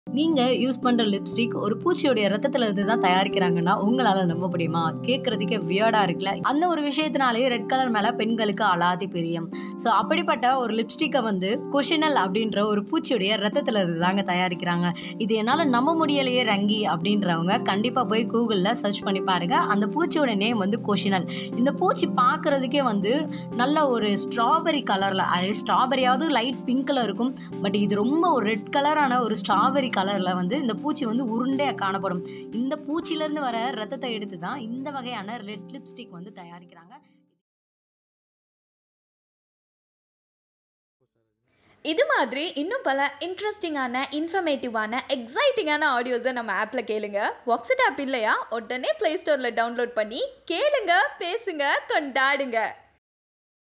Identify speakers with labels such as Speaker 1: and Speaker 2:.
Speaker 1: நீங்க யூஸ் பண்ற லிப்ஸ்டிக் ஒரு பூச்சியோடைய ரத்தத்துல இருந்து தான் தயாரிக்கிறாங்கன்னா உங்களால நம்ப முடியுமா கேட்கறதுக்கே வியர்டா இருக்குல்ல அந்த ஒரு விஷயத்தினாலே ரெட் கலர் மேல பெண்களுக்கு அலாதி பிரியம் ஸோ அப்படிப்பட்ட ஒரு லிப்ஸ்டிக்கை வந்து கொஷினல் அப்படின்ற ஒரு பூச்சியுடைய ரத்தத்துல இருந்து தாங்க தயாரிக்கிறாங்க இது என்னால நம்ப முடியலையே ரங்கி அப்படின்றவங்க கண்டிப்பா போய் கூகுளில் சர்ச் பண்ணி பாருங்க அந்த பூச்சியோட நேம் வந்து கொஷினல் இந்த பூச்சி பார்க்கறதுக்கே வந்து நல்ல ஒரு ஸ்ட்ராபெரி கலர்ல அது ஸ்ட்ராபெரியாவது லைட் பிங்க்ல இருக்கும் பட் இது ரொம்ப ஒரு ரெட் கலரான ஒரு ஸ்ட்ராபெரி கலரில் வந்து இந்த பூச்சி வந்து உருண்டையாக காணப்படும் இந்த பூச்சியிலேருந்து வர ரத்தத்தை எடுத்து தான் இந்த வகையான ரெட் லிப்ஸ்டிக் வந்து தயாரிக்கிறாங்க
Speaker 2: இது மாதிரி இன்னும் பல இன்ட்ரெஸ்டிங்கான இன்ஃபர்மேட்டிவான எக்ஸைட்டிங்கான ஆடியோஸை நம்ம ஆப்பில் கேளுங்க வாட்ஸ்அப் ஆப் இல்லையா உடனே ப்ளே ஸ்டோரில் டவுன்லோட் பண்ணி கேளுங்க பேசுங்க கொண்டாடுங்க